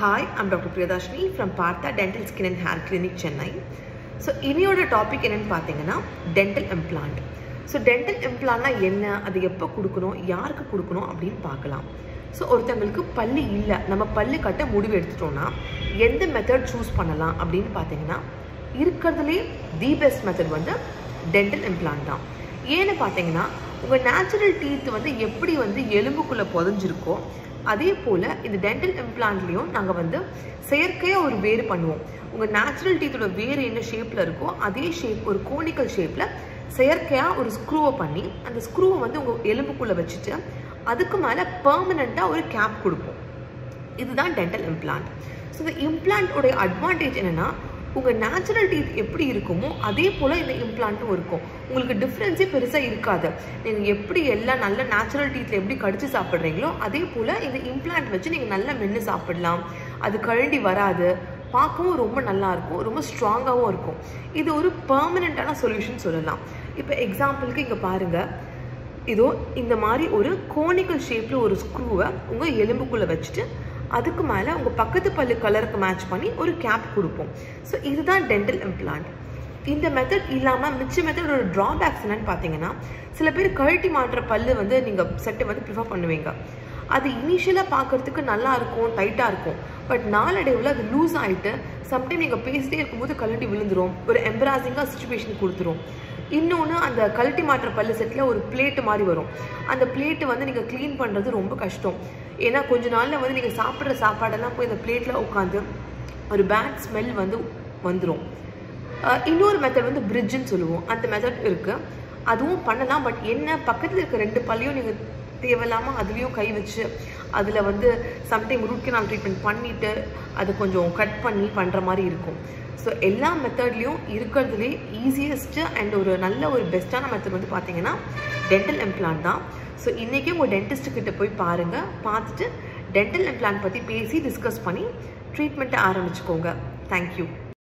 hi I'm doctor Priyadashmi from Partha dental skin and hair clinic Chennai so இனியோட topic என்னன்னு பார்த்தீங்கன்னா dental implant so dental இம்ப்ளான்ட்னா என்ன அது எப்போ கொடுக்கணும் யாருக்கு கொடுக்கணும் அப்படின்னு பார்க்கலாம் ஸோ ஒருத்தங்களுக்கு பல்லு இல்லை நம்ம பல்லு கட்ட முடிவு எடுத்துட்டோம்னா எந்த மெத்தட் சூஸ் பண்ணலாம் அப்படின்னு பார்த்தீங்கன்னா இருக்கிறதுலே தி பெஸ்ட் மெத்தட் வந்து டென்டல் இம்ப்ளான்ட் தான் ஏன்னு பார்த்தீங்கன்னா உங்கள் நேச்சுரல் டீத் வந்து எப்படி வந்து எலும்புக்குள்ளே புதஞ்சிருக்கோ அதே போல் இந்த டென்டல் இம்ப்ளான்ட்லேயும் நாங்கள் வந்து செயற்கையாக ஒரு வேறு பண்ணுவோம் உங்கள் நேச்சுரல் டீத்தோட வேறு என்ன ஷேப்பில் இருக்கோ அதே ஷேப் ஒரு கோனிக்கல் ஷேப்பில் செயற்கையாக ஒரு ஸ்க்ரூவை பண்ணி அந்த ஸ்க்ரூவை வந்து உங்கள் எலும்புக்குள்ளே வச்சுட்டு அதுக்கு மேலே பர்மனெண்ட்டாக ஒரு கேப் கொடுப்போம் இதுதான் டென்டல் இம்ப்ளான்ட் ஸோ இந்த இம்ப்ளான்ட்டோடைய அட்வான்டேஜ் என்னென்னா உங்கள் நேச்சுரல் டீத் எப்படி இருக்குமோ அதே போல் இந்த இம்ப்ளான்ட்டும் இருக்கும் உங்களுக்கு டிஃப்ரென்ஸே பெருசாக இருக்காது நீங்கள் எப்படி எல்லாம் நல்ல நேச்சுரல் டீத்தில் எப்படி கடிச்சு சாப்பிட்றீங்களோ அதே போல் இந்த இம்ப்ளான்ட் வச்சு நீங்கள் நல்லா மென்று சாப்பிடலாம் அது கழண்டி வராது பார்க்கவும் ரொம்ப நல்லா இருக்கும் ரொம்ப ஸ்ட்ராங்காகவும் இருக்கும் இது ஒரு பர்மனெண்ட்டான சொல்யூஷன் சொல்லலாம் இப்போ எக்ஸாம்பிளுக்கு இங்கே பாருங்கள் இதோ இந்த மாதிரி ஒரு கோனிக்கல் ஷேப்பில் ஒரு ஸ்க்ரூவை உங்கள் எலும்புக்குள்ளே வச்சுட்டு அதுக்கு மேலே உங்கள் பக்கத்து பல்லு கலருக்கு மேட்ச் பண்ணி ஒரு கேப் கொடுப்போம் ஸோ இதுதான் டென்டல் இம்ப்ளான்ட் இந்த மெத்தட் இல்லாமல் மிச்ச மெத்தடோட ட்ராபேக்ஸ் என்னன்னு பார்த்தீங்கன்னா சில பேர் கழட்டி மாட்டுற பல்லு வந்து நீங்கள் செட்டை வந்து ப்ரிஃபர் பண்ணுவீங்க அது இனிஷியலாக பார்க்குறதுக்கு நல்லா இருக்கும் டைட்டாக இருக்கும் பட் நாளடைவில் அது லூஸ் ஆகிட்டு சம்டைம் நீங்கள் பேசிட்டே இருக்கும்போது கழட்டி விழுந்துரும் ஒரு எம்பராசிங்காக சுச்சுவேஷன் கொடுத்துரும் இன்னொன்று அந்த கழட்டி மாட்டுற பல்லு செட்டில் ஒரு பிளேட்டு மாதிரி வரும் அந்த பிளேட்டு வந்து நீங்கள் க்ளீன் பண்ணுறது ரொம்ப கஷ்டம் ஏன்னா கொஞ்ச நாளில் வந்து நீங்கள் சாப்பிட்ற சாப்பாடெல்லாம் போய் அந்த பிளேட்டில் உட்காந்து ஒரு பேட் ஸ்மெல் வந்து வந்துடும் இன்னொரு மெத்தட் வந்து பிரிட்ஜுன்னு சொல்லுவோம் அந்த மெத்தட் இருக்குது அதுவும் பண்ணலாம் பட் என்ன பக்கத்தில் இருக்க ரெண்டு பல்லையும் நீங்கள் தேவையில்லாமல் அதுலேயும் கை வச்சு அதில் வந்து சம்டைம் ரூட் கெனால் ட்ரீட்மெண்ட் பண்ணிவிட்டு அதை கொஞ்சம் கட் பண்ணி பண்ணுற மாதிரி இருக்கும் ஸோ எல்லா மெத்தட்லேயும் இருக்கிறதுலே ஈஸியஸ்ட்டு அண்ட் ஒரு நல்ல ஒரு பெஸ்ட்டான மெத்தட் வந்து பார்த்தீங்கன்னா டென்டல் இம்ப்ளான்ட் தான் ஸோ இன்றைக்கி உங்கள் டென்டிஸ்ட்டு கிட்ட போய் பாருங்கள் பார்த்துட்டு டென்டல் இம்ப்ளான்ட் பற்றி பேசி டிஸ்கஸ் பண்ணி ட்ரீட்மெண்ட்டை ஆரம்பிச்சுக்கோங்க தேங்க்யூ